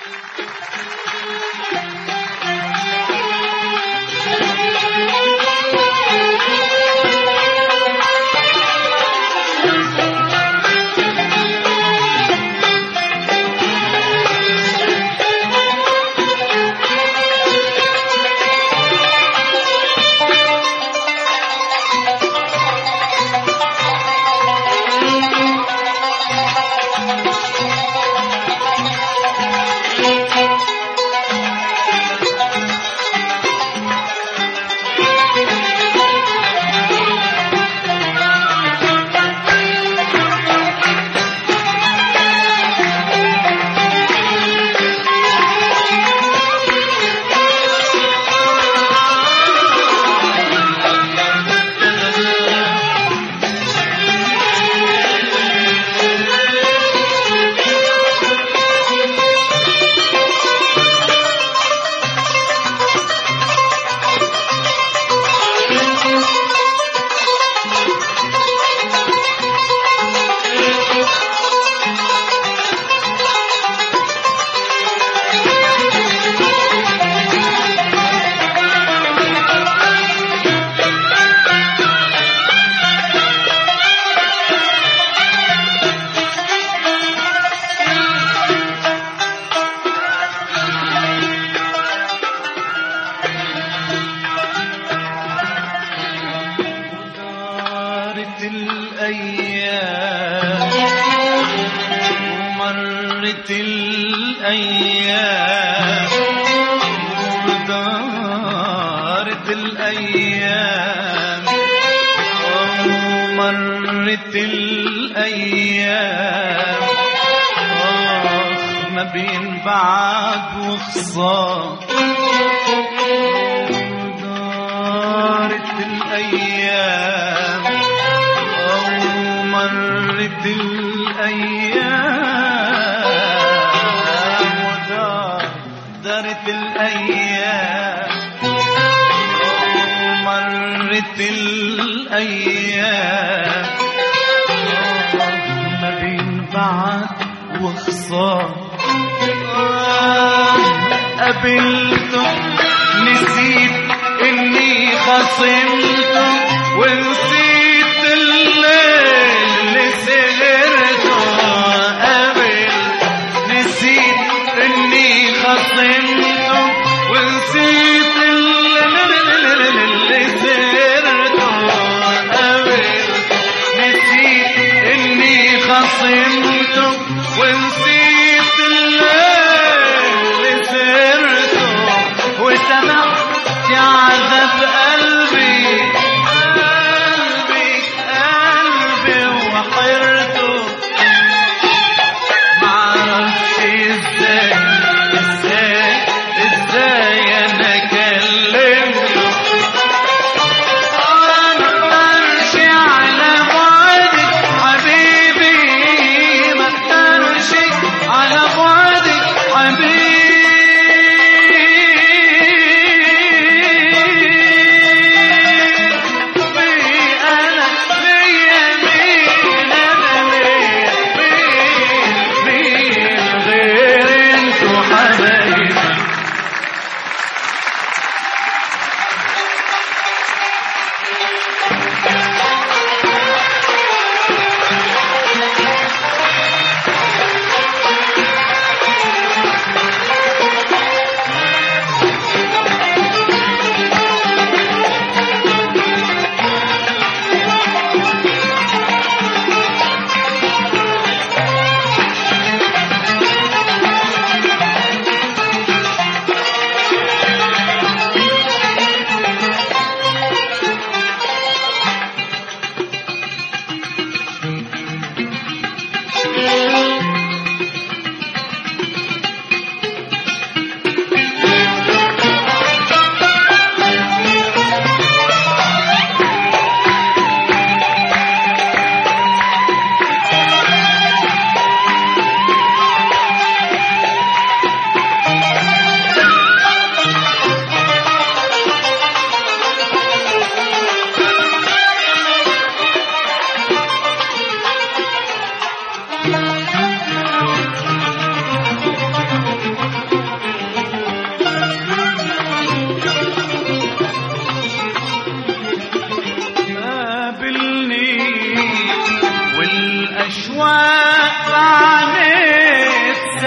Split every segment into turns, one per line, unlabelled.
دارت الأيام ومرت الأيام ودارت الأيام ومرت الأيام آخ ما بين بعد وخصام دارت الأيام أو مرت الأيام ودار دارت الأيام أو مرت الأيام ما بين بعد وخصام قابلته نسيت اني خصمته ونسيت الليل اللي سهرته قابل نسيت اني خصمته ونسيت الليل اللي سهرته قابل نسيت اني خصمته ونسيت الليل سرته وسمحت عذاب قلبي قلبي قلبي وحيرته معرفش ازاي ازاي ازاي انا كلمته مقدرش على بعدك حبيبي مقدرش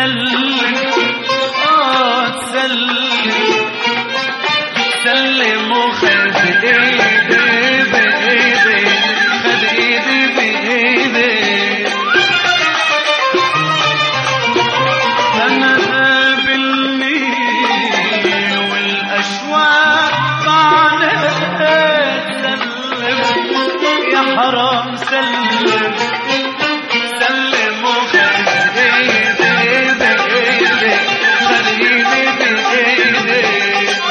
تسلم اه تسلم سلم وخد ايدي بايدي خد ايدي بايدي انا قابلني والاشواق طعنت سلم يا حرام سلم سلم وخد ايدي بايدي خد ايدي بايدي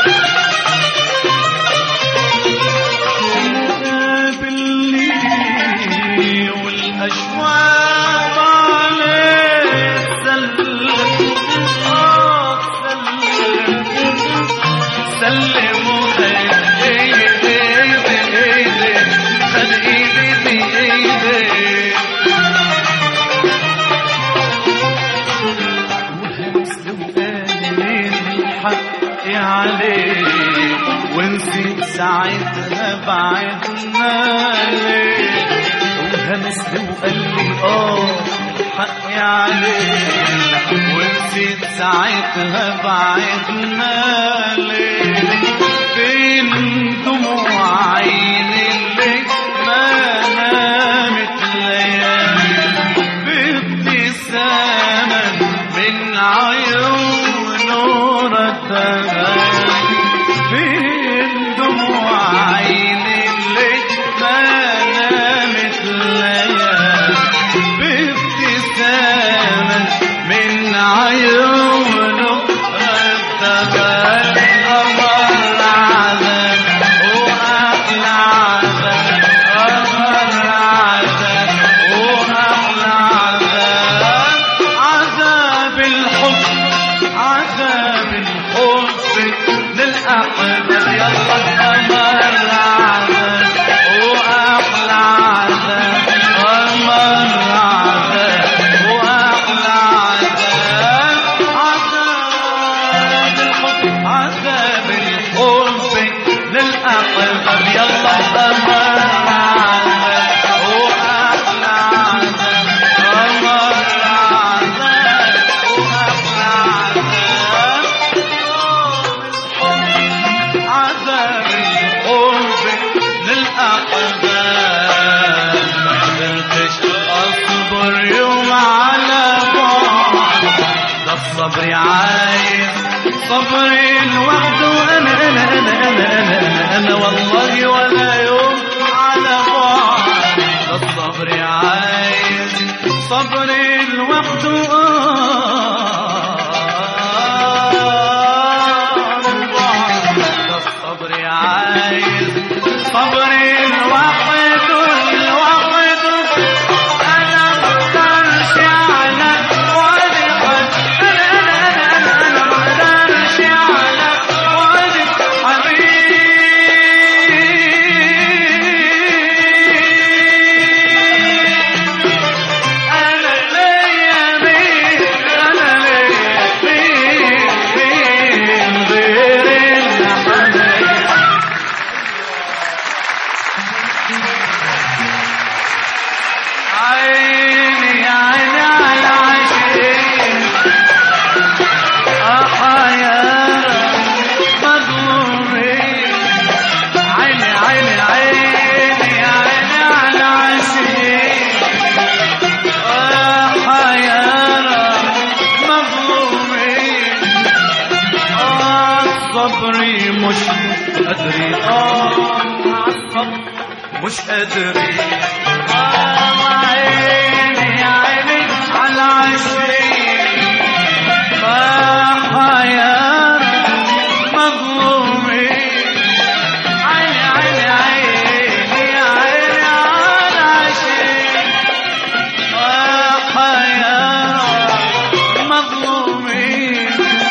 قابلني والأشواق عليك سلم آه سلم سلم وخد ايدي بايدي خد ايدي بايدي الحق عليك ونسيت ساعتها بعدنا ليه وهمس وقال لي اه الحق عليك ونسيت ساعتها بعدنا ليه فين دموع عيني اللي ما نامت ليالي بابتسامة من عيون نورتها فين دموع عيني اللي ما نامت ليالي بابتسامة من عيون نورتها أمر عذاب وأحلى عذاب أمر عذاب وأحلى عذاب عذاب الحب عذاب الحب للأحباب يلا أمر عذاب وأحلى عذاب أمر عذاب وأحلى عذاب عذاب الحب عذاب الحب للأحباب يلا أمر عذاب وأحلى عذاب أمر عذاب وأحلى عذاب عذاب الحب للأحباب ما قدرتش أصبر يوم على بعد ده الصبر عايز صبري لوحده أنا أنا أنا أنا أنا أنا, أنا والله ولا يوم على بعد ده الصبر عايز صبري لوحده آه ده الصبر عايز صبري لوحده لوحده انا مقدرش على وادي حد انا انا انا انا مقدرش على وادي حبيب انا ليا مين انا ليا مين مين غير الحنين عيني عيني على عيني أحيانا مظلومين عيني عيني عيني عيني على عيني أحيانا مظلومين آه صبري مش أدري آه الصبر مش أدري آه عيني عيني على عشرين فحيانا مظلومين عيني عيني عيني عيني على عشرين فحيانا مظلومين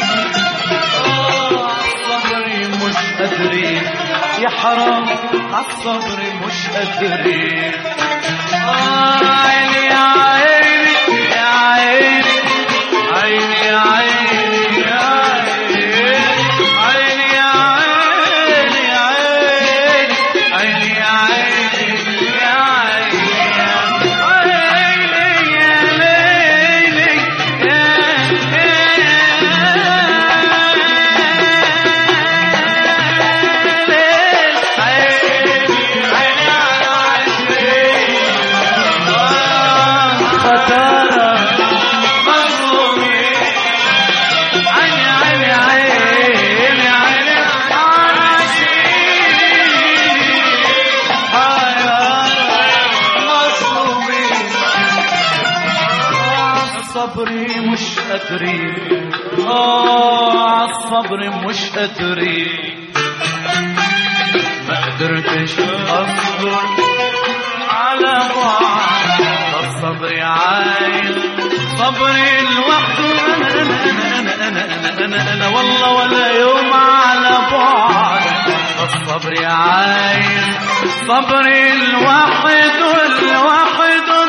عالصبر مش قادرين يا حرام عالصبر مش قادرين آه عيني يا عيني يا عيني عيني يا عيني يا عيني عيني يا عيني يا عيني عيني يا عيني يا عيني يا عيني يا ليلي يا قادرين اه عالصبر مش قادرين ما قدرتش اصبر على بعض الصبر عايز صبري لوحده انا انا انا انا انا انا انا والله ولا يوم على بعد الصبر عايز صبري الواحد الواحد